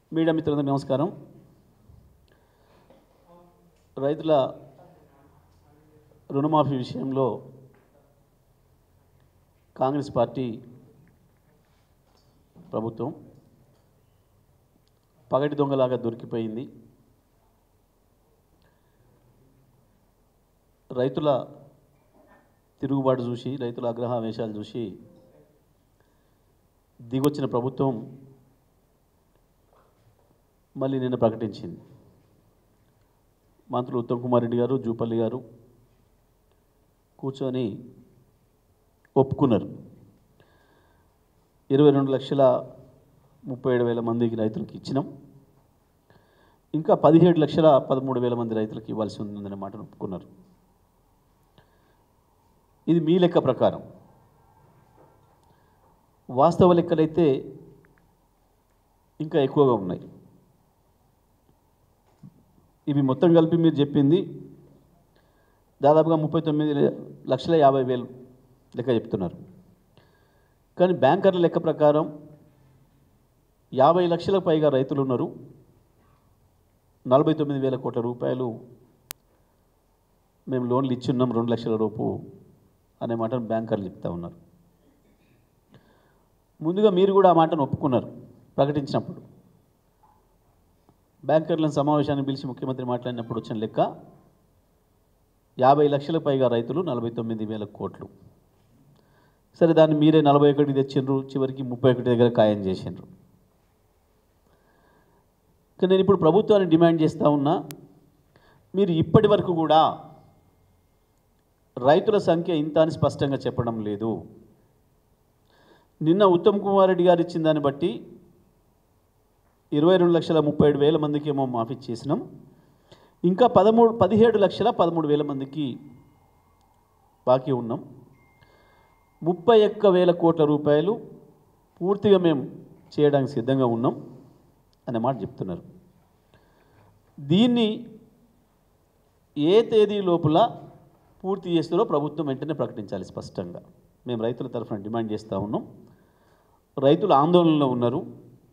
media మిత్రులందరికీ నమస్కారం రైతుల రుణమాఫీ విషయంలో కాంగ్రెస్ పార్టీ ప్రభుత్వం పగటి దొంగలాగా దొరికిపోయింది రైతుల తిరుగుబాటు చూసి రైతుల అగ్రహావేశాలు చూసి దిగొచ్చిన ప్రభుత్వం మళ్ళీ నిన్న ప్రకటించింది మంత్రులు ఉత్తమ్ కుమార్ రెడ్డి గారు జూపల్లి గారు కూర్చొని ఒప్పుకున్నారు ఇరవై రెండు లక్షల ముప్పై ఏడు వేల మందికి రైతులకు ఇచ్చినాం ఇంకా పదిహేడు లక్షల పదమూడు వేల మంది రైతులకు ఇవ్వాల్సి ఉందనే మాటను ఒప్పుకున్నారు ఇది మీ లెక్క ప్రకారం వాస్తవ లెక్కలైతే ఇంకా ఎక్కువగా ఉన్నాయి ఇవి మొత్తం కలిపి మీరు చెప్పింది దాదాపుగా ముప్పై తొమ్మిది లక్షల యాభై వేలు లెక్క చెప్తున్నారు కానీ బ్యాంకర్ల లెక్క ప్రకారం యాభై లక్షలకు పైగా రైతులు ఉన్నారు నలభై తొమ్మిది వేల కోట్ల రూపాయలు మేము లోన్లు ఇచ్చున్నాం రెండు లక్షల రూపు అనే మాటను బ్యాంకర్లు చెప్తా ఉన్నారు ముందుగా మీరు కూడా ఆ మాటను ఒప్పుకున్నారు ప్రకటించినప్పుడు బ్యాంకర్లను సమావేశాన్ని పిలిచి ముఖ్యమంత్రి మాట్లాడినప్పుడు వచ్చిన లెక్క యాభై లక్షలకు పైగా రైతులు నలభై తొమ్మిది వేల కోట్లు సరే దాన్ని మీరే నలభై ఒకటి తెచ్చిండ్రు చివరికి ముప్పై ఒకటి దగ్గర ఖాయం చేసిండ్రు కానీ నేను ఇప్పుడు ప్రభుత్వాన్ని డిమాండ్ చేస్తూ ఉన్నా మీరు ఇప్పటి వరకు కూడా రైతుల సంఖ్య ఇంత అని స్పష్టంగా చెప్పడం లేదు నిన్న ఉత్తమ్ కుమార్ రెడ్డి గారు ఇచ్చిన దాన్ని బట్టి ఇరవై రెండు లక్షల ముప్పై ఏడు వేల మందికి ఏమో మాఫీ చేసినాం ఇంకా పదమూడు పదిహేడు లక్షల పదమూడు వేల మందికి బాకీ ఉన్నాం ముప్పై ఒక్క వేల కోట్ల రూపాయలు పూర్తిగా మేము చేయడానికి సిద్ధంగా ఉన్నాం అనే మాట చెప్తున్నారు దీన్ని ఏ తేదీ లోపల పూర్తి చేస్తారో ప్రభుత్వం వెంటనే ప్రకటించాలి స్పష్టంగా మేము రైతుల తరఫున డిమాండ్ చేస్తూ ఉన్నాం రైతులు ఆందోళనలో ఉన్నారు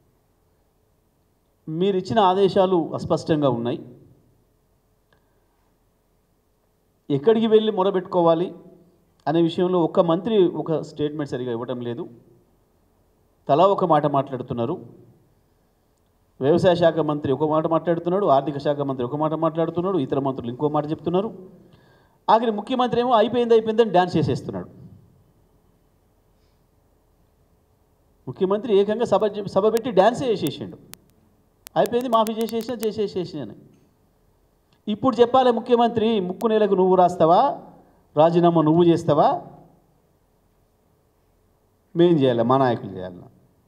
మీరు ఇచ్చిన ఆదేశాలు అస్పష్టంగా ఉన్నాయి ఎక్కడికి వెళ్ళి మొరబెట్టుకోవాలి అనే విషయంలో ఒక మంత్రి ఒక స్టేట్మెంట్ సరిగా ఇవ్వడం లేదు తలా ఒక మాట మాట్లాడుతున్నారు వ్యవసాయ శాఖ మంత్రి ఒక మాట మాట్లాడుతున్నాడు ఆర్థిక శాఖ మంత్రి ఒక మాట మాట్లాడుతున్నాడు ఇతర మంత్రులు ఇంకో మాట చెప్తున్నారు ఆఖరి ముఖ్యమంత్రి ఏమో అయిపోయింది అయిపోయిందని డ్యాన్స్ చేసేస్తున్నాడు ముఖ్యమంత్రి ఏకంగా సభ సభ పెట్టి డ్యాన్సే చేసేసిండు అయిపోయింది మాఫీ చేసేసిన చేసేసేసిన అని ఇప్పుడు చెప్పాలి ముఖ్యమంత్రి ముక్కు నెలకు నువ్వు రాస్తావా రాజీనామా నువ్వు చేస్తావా మేం చేయాలి మా నాయకులు చేయాలి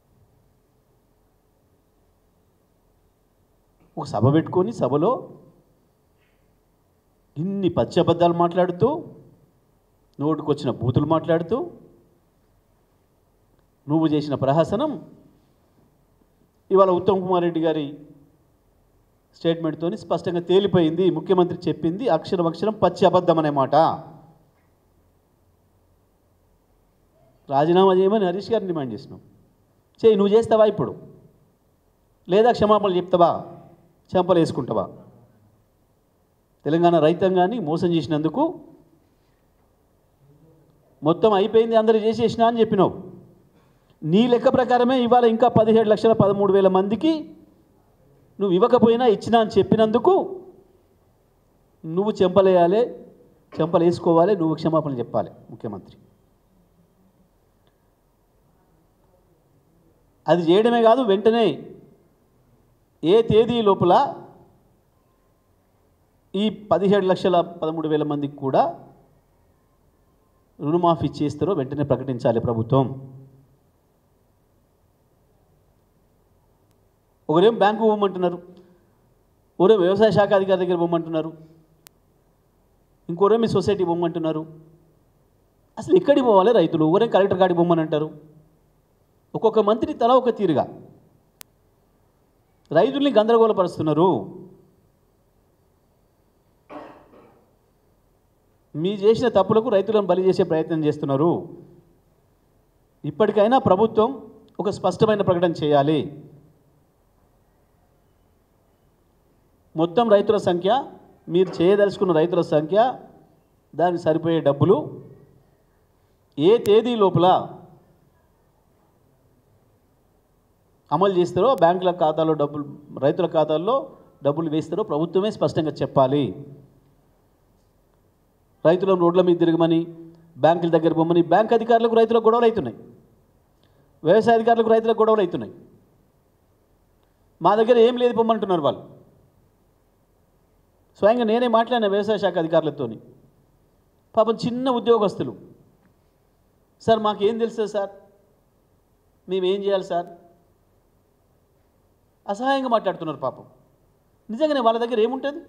ఒక సభ పెట్టుకొని సభలో ఇన్ని పచ్చబద్దాలు మాట్లాడుతూ నోటుకొచ్చిన బూతులు మాట్లాడుతూ నువ్వు చేసిన ప్రహసనం ఇవాళ ఉత్తమ్ కుమార్ రెడ్డి గారి స్టేట్మెంట్తో స్పష్టంగా తేలిపోయింది ముఖ్యమంత్రి చెప్పింది అక్షరం అక్షరం పచ్చి అబద్ధం అనే మాట రాజీనామా చేయమని హరీష్ గారిని డిమాండ్ చేసినాం చేయి నువ్వు చేస్తావా ఇప్పుడు లేదా క్షమాపణలు చెప్తావా చెంపలు వేసుకుంటావా తెలంగాణ రైతాంగాన్ని మోసం చేసినందుకు మొత్తం అయిపోయింది అందరూ చేసేసినా అని చెప్పినావు నీ లెక్క ప్రకారమే ఇవాళ ఇంకా పదిహేడు లక్షల పదమూడు వేల మందికి నువ్వు ఇవ్వకపోయినా ఇచ్చినా అని చెప్పినందుకు నువ్వు చెంపలేయాలి చెంపలు వేసుకోవాలి నువ్వు క్షమాపణ చెప్పాలి ముఖ్యమంత్రి అది చేయడమే కాదు వెంటనే ఏ తేదీ లోపల ఈ పదిహేడు లక్షల పదమూడు వేల మందికి కూడా రుణమాఫీ చేస్తారో వెంటనే ప్రకటించాలి ప్రభుత్వం ఒకరేం బ్యాంకు పోమంటున్నారు ఒకరే వ్యవసాయ శాఖ అధికారి దగ్గర పోమంటున్నారు ఇంకోరే మీ సొసైటీ పోమంటున్నారు అసలు ఎక్కడికి పోవాలి రైతులు ఒకరే కలెక్టర్ కాడికి పోమని అంటారు ఒక్కొక్క మంత్రి తల ఒక తీరుగా రైతుల్ని గందరగోళపరుస్తున్నారు మీ చేసిన తప్పులకు రైతులను బలి చేసే ప్రయత్నం చేస్తున్నారు ఇప్పటికైనా ప్రభుత్వం ఒక స్పష్టమైన ప్రకటన చేయాలి మొత్తం రైతుల సంఖ్య మీరు చేయదలుచుకున్న రైతుల సంఖ్య దానికి సరిపోయే డబ్బులు ఏ తేదీ లోపల అమలు చేస్తారో బ్యాంకుల ఖాతాలో డబ్బులు రైతుల ఖాతాల్లో డబ్బులు వేస్తారో ప్రభుత్వమే స్పష్టంగా చెప్పాలి రైతులను రోడ్ల మీద తిరగమని బ్యాంకుల దగ్గర పోమని బ్యాంక్ అధికారులకు రైతులకు గొడవలు అవుతున్నాయి వ్యవసాయ అధికారులకు రైతులకు గొడవలు అవుతున్నాయి మా దగ్గర ఏం లేదు పొమ్మంటున్నారు వాళ్ళు స్వయంగా నేనే మాట్లాడిన వ్యవసాయ శాఖ అధికారులతోని పాపం చిన్న ఉద్యోగస్తులు సార్ మాకేం తెలుసు సార్ మేము ఏం చేయాలి సార్ అసహాయంగా మాట్లాడుతున్నారు పాపం నిజంగానే వాళ్ళ దగ్గర ఏముంటుంది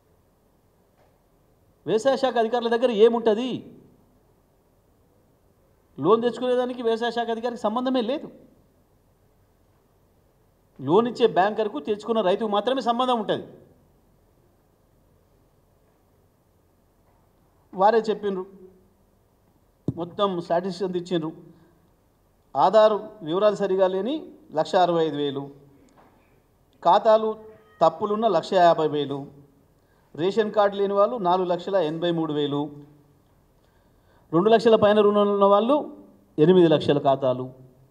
వ్యవసాయ శాఖ అధికారుల దగ్గర ఏముంటుంది లోన్ తెచ్చుకునేదానికి వ్యవసాయ శాఖ అధికారికి సంబంధమే లేదు లోన్ ఇచ్చే బ్యాంకర్కు తెచ్చుకున్న రైతుకు మాత్రమే సంబంధం ఉంటుంది వారే చెప్పిండ్రు మొత్తం స్టాటిస్టిక్స్ ఇచ్చిండ్రు ఆధార్ వివరాలు సరిగా లేని లక్ష అరవై ఐదు వేలు ఖాతాలు తప్పులున్న లక్ష యాభై వేలు రేషన్ కార్డు లేని వాళ్ళు నాలుగు లక్షల ఎనభై మూడు వేలు రెండు లక్షల పైన రుణాలు ఉన్న వాళ్ళు ఎనిమిది లక్షల ఖాతాలు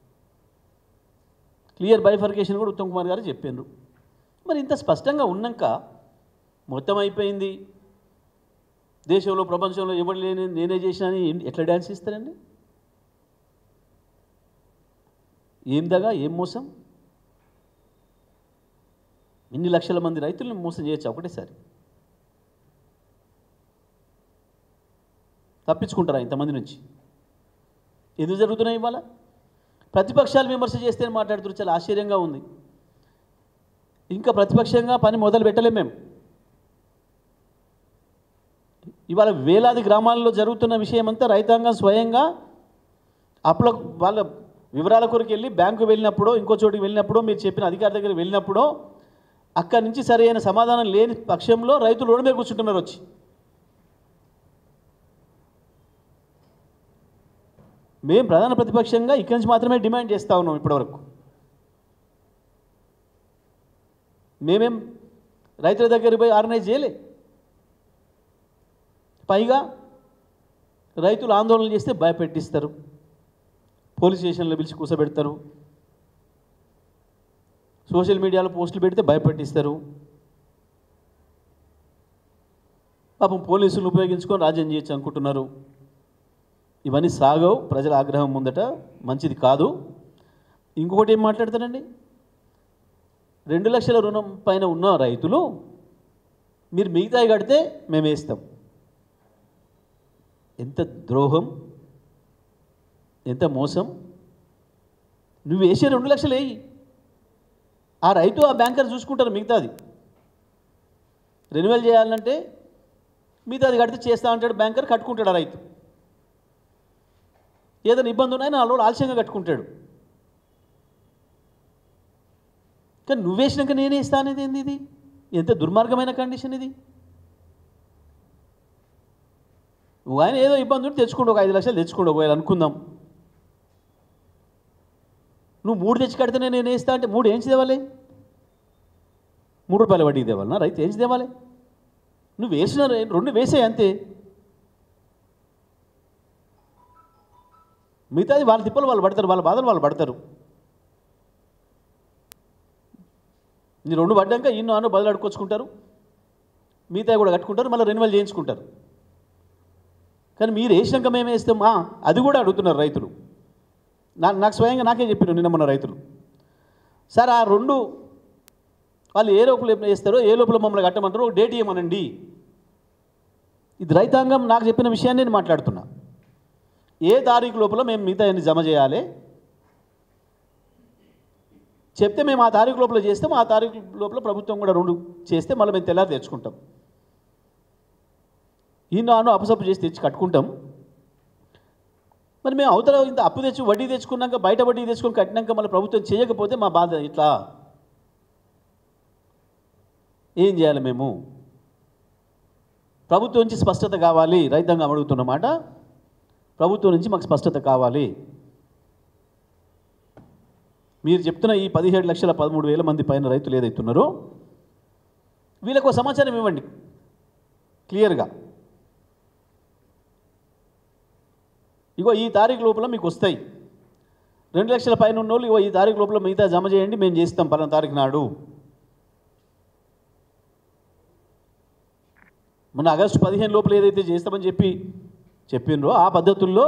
క్లియర్ బైఫర్కేషన్ కూడా ఉత్తమ్ కుమార్ గారు చెప్పిండ్రు మరి ఇంత స్పష్టంగా ఉన్నాక మొత్తం అయిపోయింది దేశంలో ప్రపంచంలో ఎవరు లేని నేనే చేసినా అని ఎన్- ఎట్లా డ్యాన్స్ ఇస్తారండి ఏం దగా ఏం మోసం ఇన్ని లక్షల మంది రైతులను మోసం చేయొచ్చు ఒకటేసారి తప్పించుకుంటారా ఇంతమంది నుంచి ఎందుకు జరుగుతున్నాయి ఇవాళ ప్రతిపక్షాలు విమర్శ చేస్తే మాట్లాడుతున్నారు చాలా ఆశ్చర్యంగా ఉంది ఇంకా ప్రతిపక్షంగా పని మొదలు పెట్టలేం మేము ఇవాళ వేలాది గ్రామాల్లో జరుగుతున్న విషయం అంతా రైతాంగం స్వయంగా అప్పుల వాళ్ళ వివరాల కొరకు వెళ్ళి బ్యాంకు వెళ్ళినప్పుడో ఇంకో చోటికి వెళ్ళినప్పుడో మీరు చెప్పిన అధికారి దగ్గర వెళ్ళినప్పుడో అక్కడి నుంచి సరైన సమాధానం లేని పక్షంలో రైతులు రోడ్డు మీద కూర్చుంటున్నారు వచ్చి మేము ప్రధాన ప్రతిపక్షంగా ఇక్కడి నుంచి మాత్రమే డిమాండ్ చేస్తూ ఉన్నాం ఇప్పటివరకు మేమేం రైతుల దగ్గరికి పోయి ఆర్గనైజ్ చేయలే పైగా రైతులు ఆందోళన చేస్తే భయపెట్టిస్తారు పోలీస్ స్టేషన్లో పిలిచి కూర్చోబెడతారు సోషల్ మీడియాలో పోస్టులు పెడితే భయపెట్టిస్తారు పాపం పోలీసులను ఉపయోగించుకొని రాజ్యం చేయొచ్చు అనుకుంటున్నారు ఇవన్నీ సాగవు ప్రజల ఆగ్రహం ముందట మంచిది కాదు ఇంకొకటి ఏం మాట్లాడతారండి రెండు లక్షల రుణం పైన ఉన్న రైతులు మీరు మిగతాయి కడితే మేము వేస్తాం ఎంత ద్రోహం ఎంత మోసం నువ్వు వేసే రెండు లక్షలు వేయి ఆ రైతు ఆ బ్యాంకర్ చూసుకుంటారు మిగతాది రెన్యువల్ చేయాలంటే మిగతాది కడితే చేస్తా అంటాడు బ్యాంకర్ కట్టుకుంటాడు ఆ రైతు ఏదైనా ఇబ్బంది ఉన్నాయని నాలుగు రోజులు ఆలస్యంగా కట్టుకుంటాడు కానీ నువ్వేసినాక నేనే ఇస్తా అనేది ఏంది ఇది ఎంత దుర్మార్గమైన కండిషన్ ఇది నువ్వు ఆయన ఏదో ఇబ్బంది ఉంటే తెచ్చుకోండి ఒక ఐదు లక్షలు తెచ్చుకోండి ఒకవేళ అనుకుందాం నువ్వు మూడు తెచ్చి కడితేనే నేను వేస్తా అంటే మూడు ఏంచి తేవాలి మూడు రూపాయల వడ్డీకి తేవాలనా రైతు ఏంచి తేవాలి నువ్వు వేసిన రె- రెండు వేసే అంతే మిగతాది వాళ్ళ తిప్పలు వాళ్ళు పడతారు వాళ్ళ బాధలు వాళ్ళు పడతారు నీ రెండు పడ్డాక ఇన్నో అన్నో బదులు అడుక్కొచ్చుకుంటారు మిగతా కూడా కట్టుకుంటారు మళ్ళీ రెన్యువల్ చేయించుకుంటారు కానీ మీరు వేసినాక మేము వేస్తాం ఆ, అది కూడా అడుగుతున్నారు రైతులు నా నాకు స్వయంగా నాకే చెప్పారు నిన్న మొన్న రైతులు సార్ ఆ రెండు వాళ్ళు ఏ లోపల వేస్తారో ఏ లోపల మమ్మల్ని కట్టమంటారో ఒక డేట్ ఇవ్వమనండి ఇది రైతాంగం నాకు చెప్పిన విషయాన్ని నేను మాట్లాడుతున్నా ఏ తారీఖు లోపల మేము మిగతా అన్ని జమ చేయాలి చెప్తే మేము ఆ తారీఖు లోపల చేస్తాం ఆ తారీఖు లోపల ప్రభుత్వం కూడా రెండు చేస్తే మళ్ళీ మేము తెల్లారి తెచ్చుకుంటాం ఈ నాను అపసప్పు చేసి తెచ్చి కట్టుకుంటాం మరి మేము అవతల ఇంత అప్పు తెచ్చి వడ్డీ తెచ్చుకున్నాక బయట వడ్డీ తెచ్చుకొని కట్టినాక మళ్ళీ ప్రభుత్వం చేయకపోతే మా బాధ ఇట్లా ఏం చేయాలి మేము ప్రభుత్వం నుంచి స్పష్టత కావాలి రైతాంగం అడుగుతున్నమాట ప్రభుత్వం నుంచి మాకు స్పష్టత కావాలి మీరు చెప్తున్న ఈ పదిహేడు లక్షల పదమూడు వేల మంది పైన రైతులు ఏదైతున్నారో వీళ్ళకు ఒక సమాచారం ఇవ్వండి క్లియర్గా ఇగో ఈ తారీఖు లోపల మీకు వస్తాయి రెండు లక్షల పైన ఉన్న వాళ్ళు ఇగో ఈ తారీఖు లోపల మిగతా జమ చేయండి మేము చేస్తాం పలానా తారీఖు నాడు మన ఆగస్టు పదిహేను లోపల ఏదైతే చేస్తామని చెప్పి చెప్పినరో ఆ పద్ధతుల్లో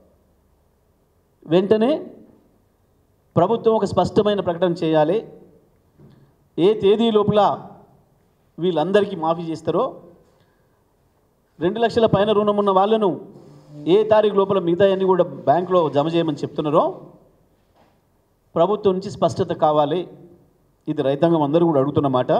వెంటనే ప్రభుత్వం ఒక స్పష్టమైన ప్రకటన చేయాలి ఏ తేదీ లోపల వీళ్ళందరికీ మాఫీ చేస్తారో రెండు లక్షల పైన రుణం ఉన్న వాళ్ళను ఏ తారీఖు లోపల మిగతా అన్ని కూడా బ్యాంకులో జమ చేయమని చెప్తున్నారో ప్రభుత్వం నుంచి స్పష్టత కావాలి ఇది రైతాంగం అందరూ కూడా అడుగుతున్న మాట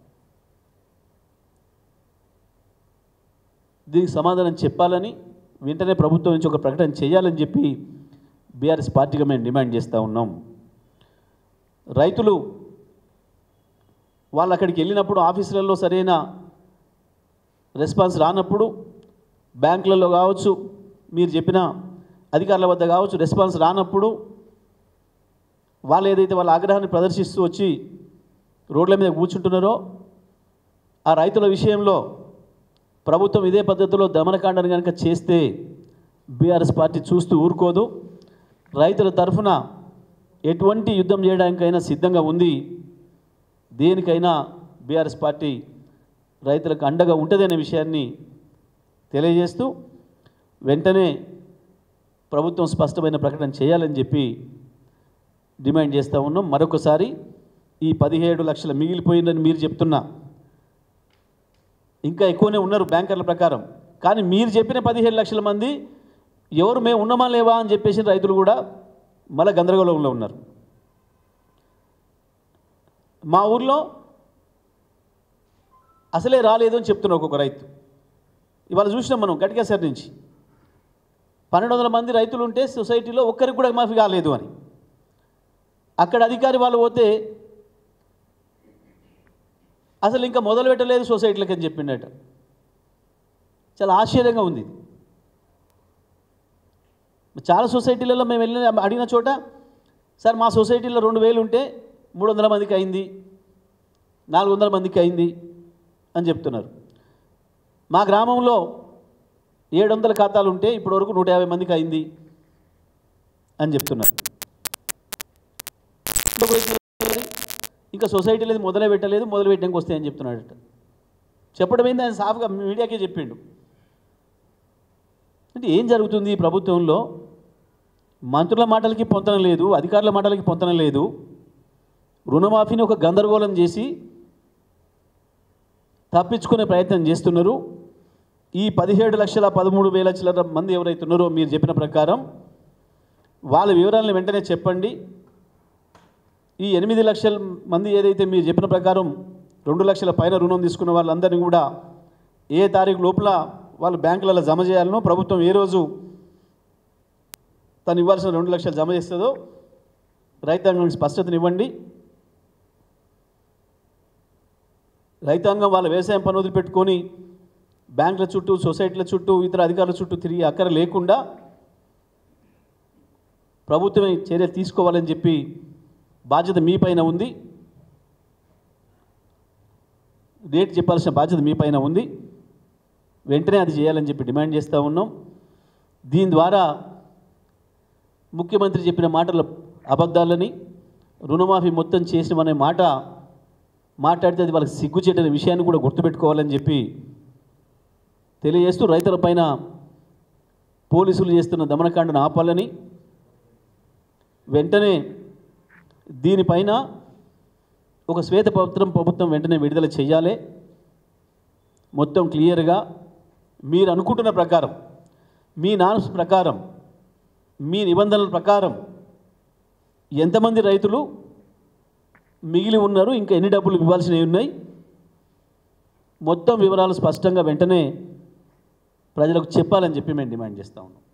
దీనికి సమాధానం చెప్పాలని వెంటనే ప్రభుత్వం నుంచి ఒక ప్రకటన చేయాలని చెప్పి బీఆర్ఎస్ పార్టీగా మేము డిమాండ్ చేస్తూ ఉన్నాం రైతులు వాళ్ళు అక్కడికి వెళ్ళినప్పుడు ఆఫీసులలో సరైన రెస్పాన్స్ రానప్పుడు బ్యాంకులలో కావచ్చు మీరు చెప్పిన అధికారుల వద్ద కావచ్చు రెస్పాన్స్ రానప్పుడు వాళ్ళు ఏదైతే వాళ్ళ ఆగ్రహాన్ని ప్రదర్శిస్తూ వచ్చి రోడ్ల మీద కూర్చుంటున్నారో ఆ రైతుల విషయంలో ప్రభుత్వం ఇదే పద్ధతిలో దమనకాండను కనుక చేస్తే బీఆర్ఎస్ పార్టీ చూస్తూ ఊరుకోదు రైతుల తరఫున ఎటువంటి యుద్ధం చేయడానికైనా సిద్ధంగా ఉంది దేనికైనా బీఆర్ఎస్ పార్టీ రైతులకు అండగా ఉంటుంది అనే విషయాన్ని తెలియజేస్తూ వెంటనే ప్రభుత్వం స్పష్టమైన ప్రకటన చేయాలని చెప్పి డిమాండ్ చేస్తూ ఉన్నాం మరొకసారి ఈ పదిహేడు లక్షల మిగిలిపోయిందని మీరు చెప్తున్నా ఇంకా ఎక్కువనే ఉన్నారు బ్యాంకర్ల ప్రకారం కానీ మీరు చెప్పిన పదిహేడు లక్షల మంది ఎవరు మేము ఉన్నామా లేవా అని చెప్పేసి రైతులు కూడా మళ్ళీ గందరగోళంలో ఉన్నారు మా ఊర్లో అసలే రాలేదు అని చెప్తున్నారు ఒక్కొక్క రైతు ఇవాళ చూసినాం మనం గట్కేసరి నుంచి పన్నెండు వందల మంది రైతులు ఉంటే సొసైటీలో ఒక్కరికి కూడా మాఫీ కాలేదు అని అక్కడ అధికారి వాళ్ళు పోతే అసలు ఇంకా మొదలు పెట్టలేదు సొసైటీలకు అని చెప్పిండట చాలా ఆశ్చర్యంగా ఉంది ఇది చాలా సొసైటీలలో మేము వెళ్ళిన అడిగిన చోట సార్ మా సొసైటీలో రెండు వేలు ఉంటే మూడు వందల మందికి అయింది నాలుగు వందల మందికి అయింది అని చెప్తున్నారు మా గ్రామంలో ఏడు వందల ఖాతాలు ఉంటే ఇప్పటి వరకు నూట యాభై మందికి అయింది అని చెప్తున్నారు ఇంకొక రైతు మరి ఇంకా సొసైటీ లేదు మొదలే పెట్టలేదు మొదలు పెట్టడానికి వస్తాయని చెప్తున్నాడట చెప్పడం ఏంది ఆయన సాఫ్గా మీడియాకే చెప్పిండు అంటే ఏం జరుగుతుంది ఈ ప్రభుత్వంలో మంత్రుల మాటలకి పొంతన లేదు అధికారుల మాటలకి పొంతన లేదు రుణమాఫీని ఒక గందరగోళం చేసి తప్పించుకునే ప్రయత్నం చేస్తున్నారు ఈ పదిహేడు లక్షల పదమూడు వేల చిల్లర మంది ఎవరైతే ఉన్నారో మీరు చెప్పిన ప్రకారం వాళ్ళ వివరాలను వెంటనే చెప్పండి ఈ ఎనిమిది లక్షల మంది ఏదైతే మీరు చెప్పిన ప్రకారం రెండు లక్షల పైన రుణం తీసుకున్న వాళ్ళందరినీ కూడా ఏ తారీఖు లోపల వాళ్ళు బ్యాంకులలో జమ చేయాలనో ప్రభుత్వం ఏ రోజు తను ఇవ్వాల్సిన రెండు లక్షలు జమ చేస్తుందో రైతాంగానికి స్పష్టతనివ్వండి రైతాంగం వాళ్ళ వ్యవసాయం పని వదిలిపెట్టుకొని బ్యాంకుల చుట్టూ సొసైటీల చుట్టూ ఇతర అధికారుల చుట్టూ తిరిగి అక్కర లేకుండా ప్రభుత్వమే చర్యలు తీసుకోవాలని చెప్పి బాధ్యత మీ పైన ఉంది డేట్ చెప్పాల్సిన బాధ్యత మీ పైన ఉంది వెంటనే అది చేయాలని చెప్పి డిమాండ్ చేస్తూ ఉన్నాం దీని ద్వారా ముఖ్యమంత్రి చెప్పిన మాటల అబద్ధాలని రుణమాఫీ మొత్తం చేసినమనే మాట మాట్లాడితే అది వాళ్ళకి సిగ్గుచేటనే విషయాన్ని కూడా గుర్తుపెట్టుకోవాలని చెప్పి తెలియజేస్తూ రైతులపైన పోలీసులు చేస్తున్న దమనకాండను ఆపాలని వెంటనే దీనిపైన ఒక శ్వేతపత్రం ప్రభుత్వం వెంటనే విడుదల చేయాలి మొత్తం క్లియర్గా మీరు అనుకుంటున్న ప్రకారం మీ నాన్స్ ప్రకారం మీ నిబంధనల ప్రకారం ఎంతమంది రైతులు మిగిలి ఉన్నారు ఇంకా ఎన్ని డబ్బులు ఇవ్వాల్సినవి ఉన్నాయి మొత్తం వివరాలు స్పష్టంగా వెంటనే ప్రజలకు చెప్పాలని చెప్పి మేము డిమాండ్ చేస్తూ ఉన్నాం